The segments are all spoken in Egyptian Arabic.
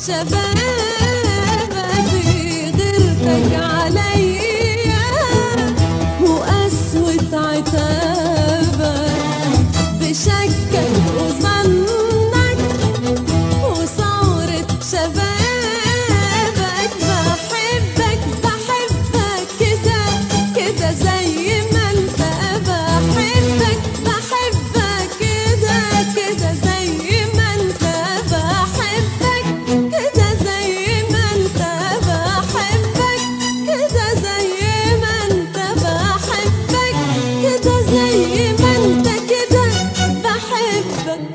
شبابك بغيرتك عليا وقسوة عتابك بشكك وظنك وثورة شبابك بحبك بحبك كده كده زي ما انت بحبك بحبك كده كده زي ما انت بحبك كده زي ما انت بحبك كده زي ما انت بحبك كده زي ما انت كده بحبك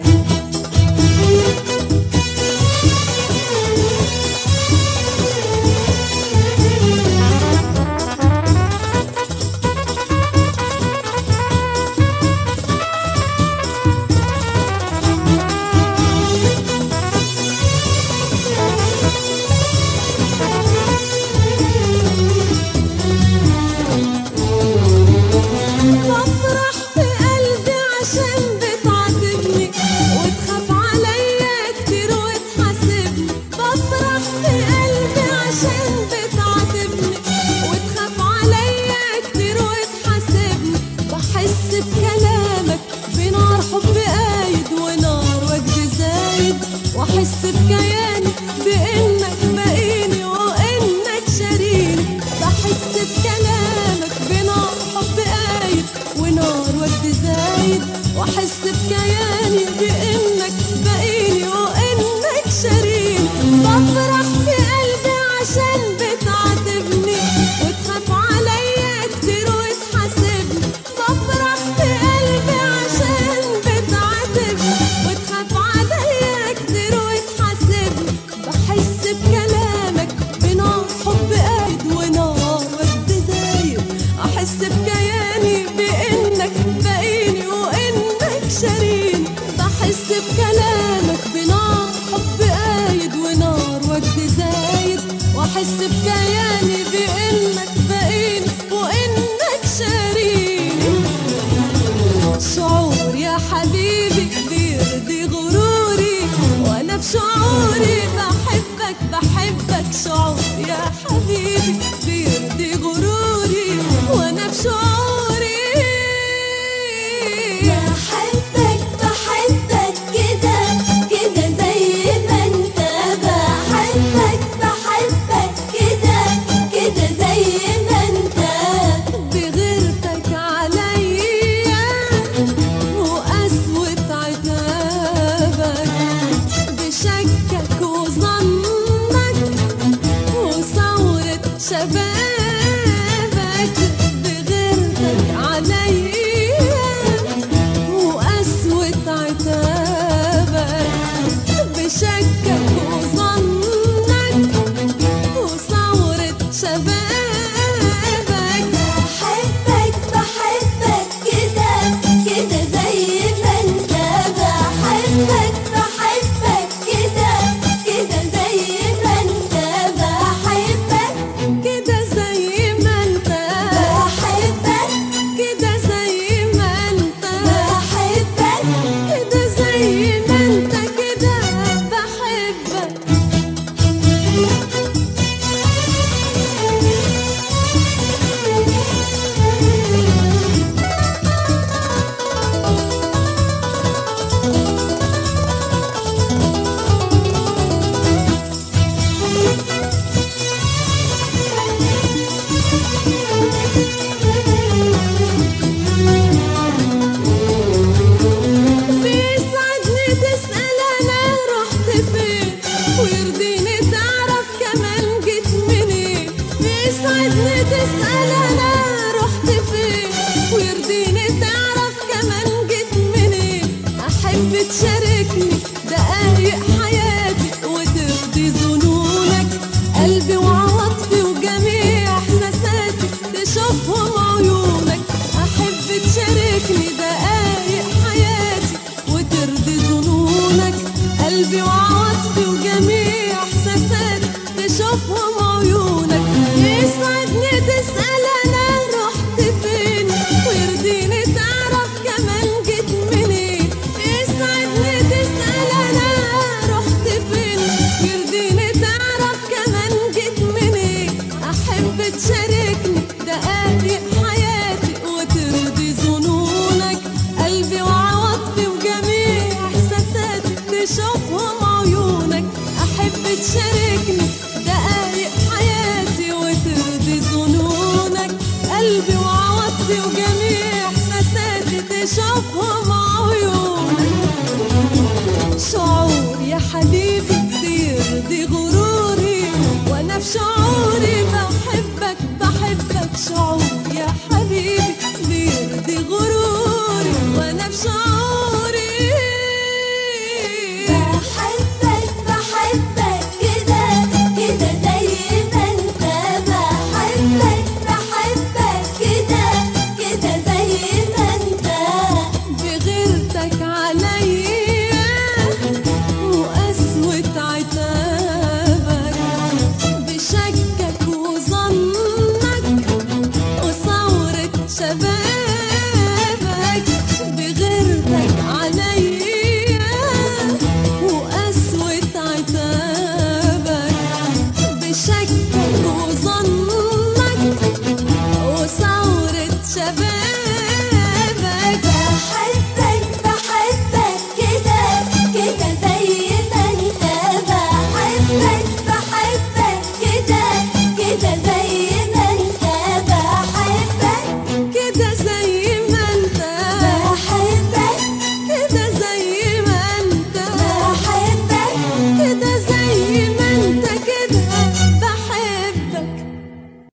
بفرح في قلبي عشان بتعاتبني وتخاف عليا كتير وتحاسبني بفرح في قلبي عشان بتعاتبني وتخاف عليا كتير وتحاسبني بحس بكلامك بنار حب قايد ونار وجد زايد واحس بكياني بانك باقيني وانك شاريني بحس بكلامك بنار حب قايد ونار وجد زايد واحس بكياني بانك باقيني وانك شاريني بفرح في قلبي عشان بتعاتبني وتخاف عليا كتير وتحاسبني بفرح في قلبي عشان بتعاتبني وتخاف عليا كتير وتحاسبني بحس بكلامك بنار حب قايد ونار وجد زايد احس بكياني بانك باقيني وانك شاريني بحس بكلامك بنار حب قايد ونار وجد زايد واحس بكياني بانك باقيني وانك شاريني شعور يا حبيبي بيرضي غروري وانا بشعوري بحبك بحبك شعور يا حبيبي بيرضي غروري وانا بشعوري بحبك بحبك كده كده زي ما انت بحبك بحبك كده كده زي ما انت بغيرتك عليا وقسوة عتابك بشكك وظنك وثورة شبابك بغيرتك عليا وقسوة عتابك بشكك وظنك وثورة شبابك بحبك بحبك كده كده زي ما انت بحبك بحبك كده كده زي ما انت بحبك كده زي ما انت بحبك كده زي ما انت بحبك كده زي ما انت كده بحبك بيسعدني تسأل أنا رحت فين ويرضيني تعرف كمان جيت منين بيسعدني تسأل أنا رحت فين ويرضيني تعرف كمان جيت منين أحب تشاركني دقايق حياتي وترضي ظنونك قلبي وعواطفي وجميع إحساساتي تشوفهم عيونك أحب تشاركني دقايق حياتي وترضي ظنونك قلبي وعواطفي وجميع إحساساتي تشوفهم عيونك يسعدني تسأل أنا رحت فين ويرضيني تعرف كمان جيت منين يسعدني تسأل أنا رحت فين يرضيني تشاركني دقايق حياتي وترضي ظنونك قلبي وعواطفي وجميع احساساتي تشوفهم عيونك شعور يا حبيبي بيرضي غروري وانا في شعوري بحبك بحبك شعور يا حبيبي بيرضي غروري وانا في شعوري بحبك بحبك كده كده زي ما انت بحبك بحبك كده كده زي ما انت بغيرتك عليا وقسوة عتابك بشكك وظنك وثورة شبابك بغيرتك عليا وقسوة عتابك بشكك